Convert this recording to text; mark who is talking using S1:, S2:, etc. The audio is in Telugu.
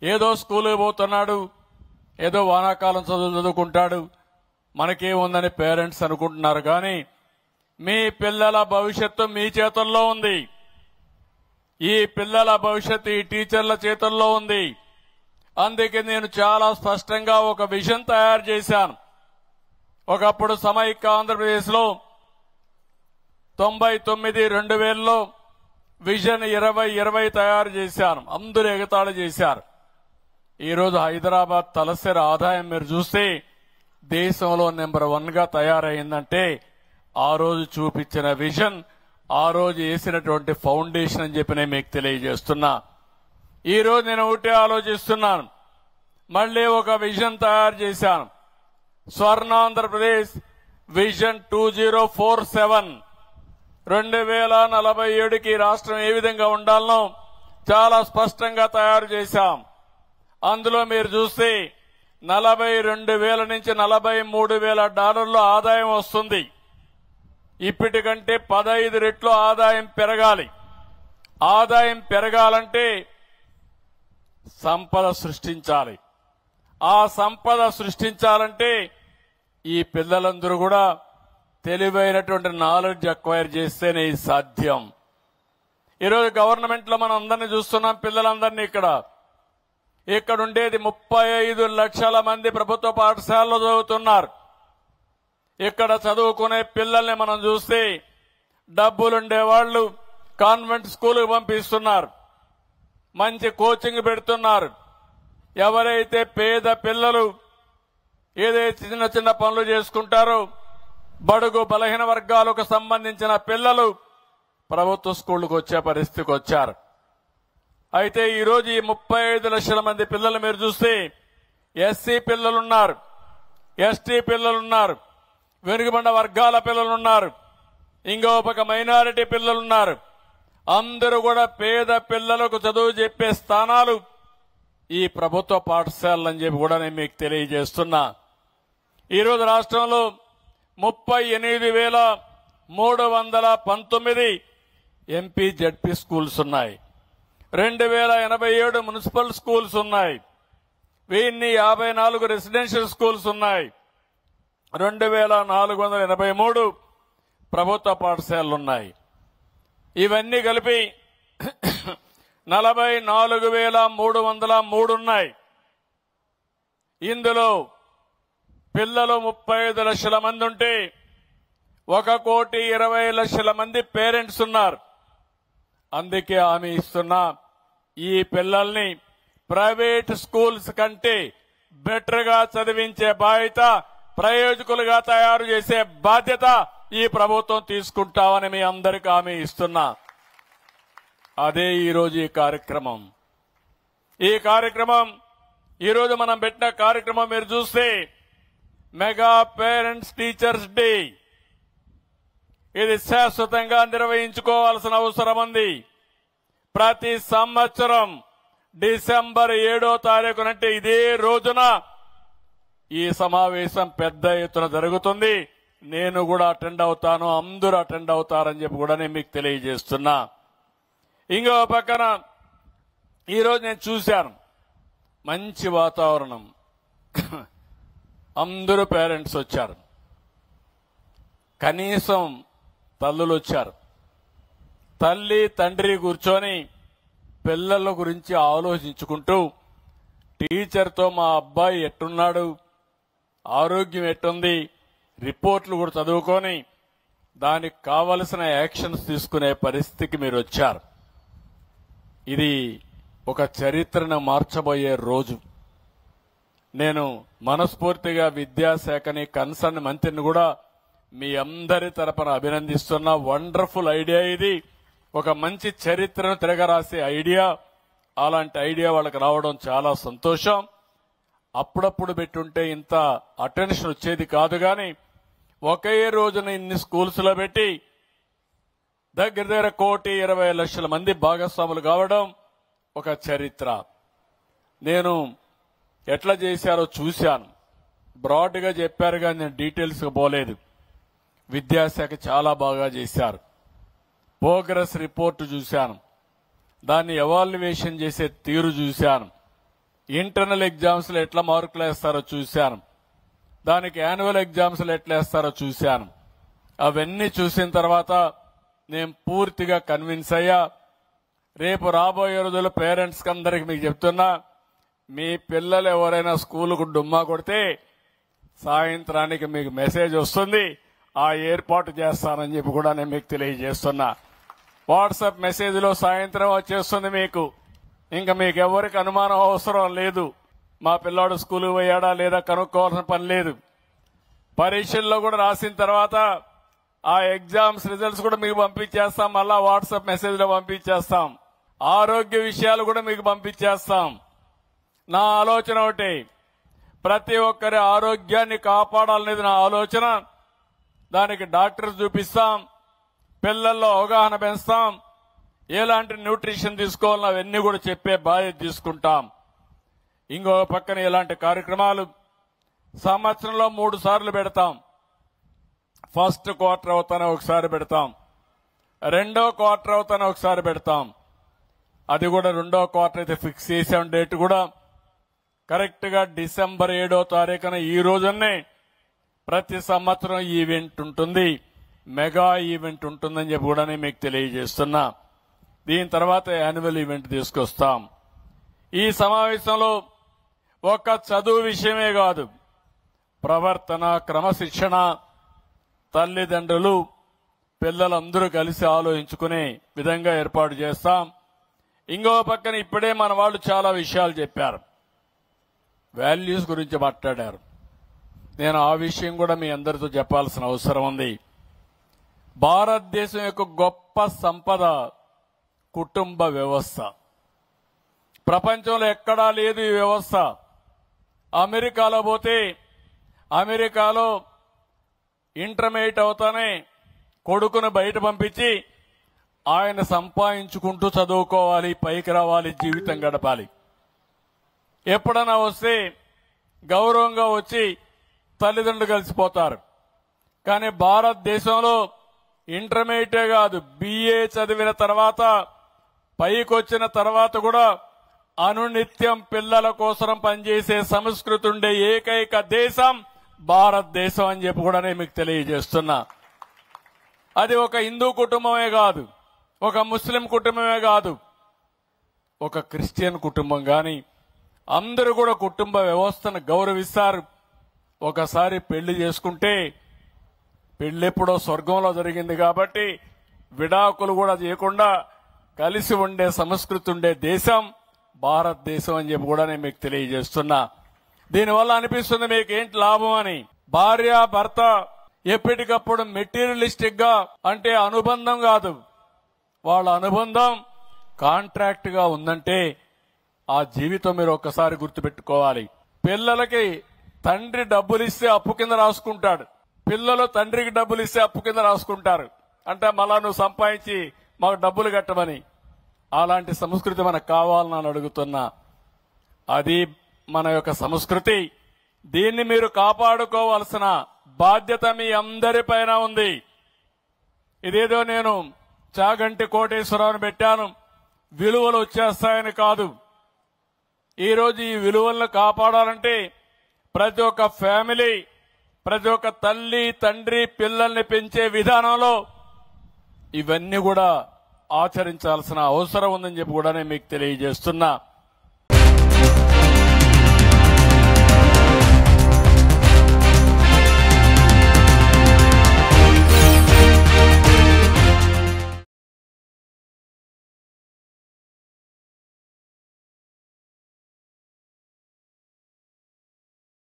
S1: ఏదో స్కూల్కి పోతున్నాడు ఏదో వానాకాలం చదువు చదువుకుంటాడు మనకేముందని పేరెంట్స్ అనుకుంటున్నారు కానీ మీ పిల్లల భవిష్యత్తు మీ చేతుల్లో ఉంది ఈ పిల్లల భవిష్యత్తు ఈ టీచర్ల చేతుల్లో ఉంది అందుకే నేను చాలా స్పష్టంగా ఒక విజన్ తయారు చేశాను ఒకప్పుడు సమైక్య ఆంధ్రప్రదేశ్లో తొంభై తొమ్మిది రెండు వేలలో విజన్ ఇరవై ఇరవై తయారు చేశాను అందరూ ఎగతాళి చేశారు ఈరోజు హైదరాబాద్ తలసరి ఆదాయం మీరు చూస్తే దేశంలో నెంబర్ వన్ గా తయారైందంటే ఆ రోజు చూపించిన విజన్ ఆ రోజు వేసినటువంటి ఫౌండేషన్ అని చెప్పి నేను మీకు తెలియజేస్తున్నా ఈ రోజు నేను ఒకటే ఆలోచిస్తున్నాను మళ్ళీ ఒక విజన్ తయారు చేశాను Swarnandhrapradesh vision two zero four seven రెండు వేల నలభై ఏడుకి రాష్ట్రం ఏ విధంగా ఉండాలనో చాలా స్పష్టంగా తయారు చేశాం అందులో మీరు చూస్తే నలభై రెండు వేల నుంచి నలభై మూడు వేల డాలర్ల ఆదాయం వస్తుంది ఇప్పటికంటే పదహైదు రెట్లు ఆదాయం పెరగాలి ఆదాయం పెరగాలంటే సంపద సృష్టించాలి ఆ సంపద సృష్టించాలంటే ఈ పిల్లలందరూ కూడా తెలివైనటువంటి నాలెడ్జ్ అక్వైర్ చేస్తేనే ఇది సాధ్యం ఈరోజు గవర్నమెంట్ లో మనం అందరినీ చూస్తున్నాం పిల్లలందరినీ ఇక్కడ ఇక్కడ ఉండేది ముప్పై ఐదు లక్షల మంది ప్రభుత్వ పాఠశాలలో చదువుతున్నారు ఇక్కడ చదువుకునే పిల్లల్ని మనం చూస్తే డబ్బులుండే వాళ్ళు కాన్వెంట్ స్కూల్కి పంపిస్తున్నారు మంచి కోచింగ్ పెడుతున్నారు ఎవరైతే పేద పిల్లలు ఏదైతే చిన్న చిన్న పనులు చేసుకుంటారో బడుగు బలహీన వర్గాలకు సంబంధించిన పిల్లలు ప్రభుత్వ స్కూళ్లకు వచ్చే పరిస్థితికి వచ్చారు అయితే ఈ రోజు ఈ ముప్పై ఐదు లక్షల మంది పిల్లలు మీరు చూస్తే ఎస్సీ పిల్లలున్నారు ఎస్టీ పిల్లలున్నారు వెనుకబడిన వర్గాల పిల్లలున్నారు ఇంకో పక్క మైనారిటీ పిల్లలున్నారు అందరూ కూడా పేద పిల్లలకు చదువు చెప్పే స్థానాలు ఈ ప్రభుత్వ పాఠశాలలని చెప్పి కూడా నేను మీకు తెలియజేస్తున్నా ఈరోజు రాష్ట్రంలో ముప్పై ఎనిమిది వేల మూడు వందల పంతొమ్మిది ఎంపీ జడ్పీ స్కూల్స్ ఉన్నాయి రెండు వేల ఎనభై ఏడు మున్సిపల్ స్కూల్స్ ఉన్నాయి వీన్ని యాభై నాలుగు రెసిడెన్షియల్ స్కూల్స్ ఉన్నాయి రెండు వేల నాలుగు వందల ఎనభై మూడు ప్రభుత్వ పాఠశాలలు ఉన్నాయి ఇవన్నీ కలిపి నలభై నాలుగు వేల మూడు వందల మూడు ఉన్నాయి ఇందులో పిల్లలు ముప్పై ఐదు లక్షల మంది ఉంటే ఒక కోటి ఇరవై లక్షల మంది పేరెంట్స్ ఉన్నారు అందుకే హామీ ఇస్తున్నా ఈ పిల్లల్ని ప్రైవేట్ స్కూల్స్ కంటే బెటర్ గా చదివించే బాధ్యత ప్రయోజకులుగా తయారు చేసే బాధ్యత ఈ ప్రభుత్వం తీసుకుంటామని మీ అందరికి హామీ ఇస్తున్నా అదే ఈ రోజు ఈ కార్యక్రమం ఈ కార్యక్రమం ఈ రోజు మనం పెట్టిన కార్యక్రమం మీరు చూస్తే మెగా పేరెంట్స్ టీచర్స్ డే ఇది శాశ్వతంగా నిర్వహించుకోవాల్సిన అవసరం ఉంది ప్రతి సంవత్సరం డిసెంబర్ ఏడో తారీఖునంటే ఇదే రోజున ఈ సమావేశం పెద్ద ఎత్తున జరుగుతుంది నేను కూడా అటెండ్ అవుతాను అందరూ అటెండ్ అవుతారని చెప్పి కూడా నేను మీకు తెలియజేస్తున్నా ఇంకో పక్కన ఈరోజు నేను చూశాను మంచి వాతావరణం అందరూ పేరెంట్స్ వచ్చారు కనీసం తల్లులు వచ్చారు తల్లి తండ్రి కూర్చొని పిల్లల గురించి ఆలోచించుకుంటూ టీచర్తో మా అబ్బాయి ఎట్టున్నాడు ఆరోగ్యం ఎట్టుంది రిపోర్ట్లు కూడా చదువుకొని దానికి కావలసిన యాక్షన్స్ తీసుకునే పరిస్థితికి మీరు వచ్చారు ఇది ఒక చరిత్రను మార్చబోయే రోజు నేను మనస్ఫూర్తిగా విద్యాశాఖని కన్సర్న్ మంత్రిని కూడా మీ అందరి తరపున అభినందిస్తున్న వండర్ఫుల్ ఐడియా ఇది ఒక మంచి చరిత్రను తిరగరాసే ఐడియా అలాంటి ఐడియా వాళ్ళకి రావడం చాలా సంతోషం అప్పుడప్పుడు పెట్టుంటే ఇంత అటెన్షన్ వచ్చేది కాదు కానీ ఒకే రోజున ఇన్ని స్కూల్స్ లో పెట్టి దగ్గర దగ్గర కోటి ఇరవై లక్షల మంది భాగస్వాములు కావడం ఒక చరిత్ర నేను ఎట్లా చేశారో చూశాను బ్రాడ్ గా చెప్పారు కానీ నేను డీటెయిల్స్ గా పోలేదు విద్యాశాఖ చాలా బాగా చేశారు ప్రోగ్రెస్ రిపోర్ట్ చూశాను దాన్ని ఎవాల్యుయేషన్ చేసే తీరు చూశాను ఇంటర్నల్ ఎగ్జామ్స్ లో ఎట్లా మార్కులు వేస్తారో చూశాను దానికి యాన్యువల్ ఎగ్జామ్స్ లో ఎట్లా వేస్తారో చూశాను అవన్నీ చూసిన తర్వాత నేను పూర్తిగా కన్విన్స్ అయ్యా రేపు రాబోయే రోజుల్లో పేరెంట్స్ అందరికి మీకు చెప్తున్నా మీ పిల్లలు ఎవరైనా స్కూలుకు డుమ్మా కొడితే సాయంత్రానికి మీకు మెసేజ్ వస్తుంది ఆ ఏర్పాటు చేస్తానని చెప్పి కూడా నేను మీకు తెలియజేస్తున్నా వాట్సాప్ మెసేజ్ లో సాయంత్రం వచ్చేస్తుంది మీకు ఇంకా మీకు ఎవరికి అనుమానం అవసరం లేదు మా పిల్లాడు స్కూల్ పోయాడా లేదా కనుక్కోవాల్సిన పని లేదు పరీక్షల్లో కూడా రాసిన తర్వాత ఆ ఎగ్జామ్స్ రిజల్ట్స్ కూడా మీకు పంపించేస్తాం మళ్ళా వాట్సాప్ మెసేజ్ లో పంపించేస్తాం ఆరోగ్య విషయాలు కూడా మీకు పంపించేస్తాం నా ఆలోచన ఒకటి ప్రతి ఒక్కరి ఆరోగ్యాన్ని కాపాడాలనేది నా ఆలోచన దానికి డాక్టర్స్ చూపిస్తాం పిల్లల్లో అవగాహన పెంచుతాం ఎలాంటి న్యూట్రిషన్ తీసుకోవాలని అవన్నీ కూడా చెప్పే బాధ్యత తీసుకుంటాం ఇంకో పక్కన ఇలాంటి కార్యక్రమాలు సంవత్సరంలో మూడు సార్లు పెడతాం ఫస్ట్ క్వార్టర్ అవుతానే ఒకసారి పెడతాం రెండో క్వార్టర్ అవుతానే ఒకసారి పెడతాం అది కూడా రెండో క్వార్టర్ అయితే ఫిక్స్ చేసాం డేట్ కూడా కరెక్ట్ గా డిసెంబర్ ఏడో తారీఖున ఈ రోజునే ప్రతి సంవత్సరం ఈ ఈవెంట్ ఉంటుంది మెగా ఈవెంట్ ఉంటుందని చెప్పి కూడా నేను మీకు తెలియజేస్తున్నా దీని తర్వాత యాన్యువల్ ఈవెంట్ తీసుకొస్తాం ఈ సమావేశంలో ఒక చదువు విషయమే కాదు ప్రవర్తన క్రమశిక్షణ తల్లిదండ్రులు పిల్లలందరూ కలిసి ఆలోచించుకునే విధంగా ఏర్పాటు చేస్తాం ఇంకో పక్కన ఇప్పుడే మన వాళ్ళు చాలా విషయాలు చెప్పారు వాల్యూస్ గురించి మాట్లాడారు నేను ఆ విషయం కూడా మీ అందరితో చెప్పాల్సిన అవసరం ఉంది భారతదేశం యొక్క గొప్ప సంపద కుటుంబ వ్యవస్థ ప్రపంచంలో ఎక్కడా లేదు ఈ వ్యవస్థ అమెరికాలో పోతే అమెరికాలో ఇంటర్మీడియట్ అవుతానే కొడుకును బయట పంపించి ఆయన సంపాదించుకుంటూ చదువుకోవాలి పైకి రావాలి జీవితం గడపాలి ఎప్పుడైనా వస్తే గౌరవంగా వచ్చి తల్లిదండ్రులు కలిసిపోతారు కానీ భారతదేశంలో ఇంటర్మీడియటే కాదు బిఏ చదివిన తర్వాత పైకి వచ్చిన తర్వాత కూడా అనునిత్యం పిల్లల కోసం పనిచేసే సంస్కృతి ఉండే ఏకైక దేశం భారతదేశం అని చెప్పి కూడా నేను మీకు తెలియజేస్తున్నా అది ఒక హిందూ కుటుంబమే కాదు ఒక ముస్లిం కుటుంబమే కాదు ఒక క్రిస్టియన్ కుటుంబం గాని అందరూ కూడా కుటుంబ వ్యవస్థను గౌరవిస్తారు ఒకసారి పెళ్లి చేసుకుంటే పెళ్ళెప్పుడో స్వర్గంలో జరిగింది కాబట్టి విడాకులు కూడా చేయకుండా కలిసి ఉండే సంస్కృతి ఉండే దేశం భారతదేశం అని చెప్పి కూడా నేను మీకు తెలియజేస్తున్నా దీనివల్ల అనిపిస్తుంది మీకు ఏంటి లాభం అని భార్య భర్త ఎప్పటికప్పుడు మెటీరియలిస్టిక్ గా అంటే అనుబంధం కాదు వాళ్ళ అనుబంధం కాంట్రాక్ట్ గా ఉందంటే ఆ జీవితం మీరు ఒక్కసారి గుర్తుపెట్టుకోవాలి పిల్లలకి తండ్రి డబ్బులు ఇస్తే అప్పు కింద రాసుకుంటాడు పిల్లలు తండ్రికి డబ్బులు ఇస్తే అప్పు కింద రాసుకుంటారు అంటే మళ్ళా నువ్వు సంపాదించి మాకు డబ్బులు కట్టమని అలాంటి సంస్కృతి మనకు కావాలని నేను అడుగుతున్నా అది మన యొక్క సంస్కృతి దీన్ని మీరు కాపాడుకోవాల్సిన బాధ్యత మీ అందరిపైన ఉంది ఇదేదో నేను చాగంటి కోటేశ్వరరావుని పెట్టాను విలువలు వచ్చేస్తాయని కాదు ఈ రోజు ఈ విలువలను కాపాడాలంటే ప్రతి ఒక్క ఫ్యామిలీ ప్రతి ఒక్క తల్లి తండ్రి పిల్లల్ని పెంచే విధానంలో ఇవన్నీ కూడా ఆచరించాల్సిన అవసరం ఉందని చెప్పి కూడా నేను మీకు తెలియజేస్తున్నా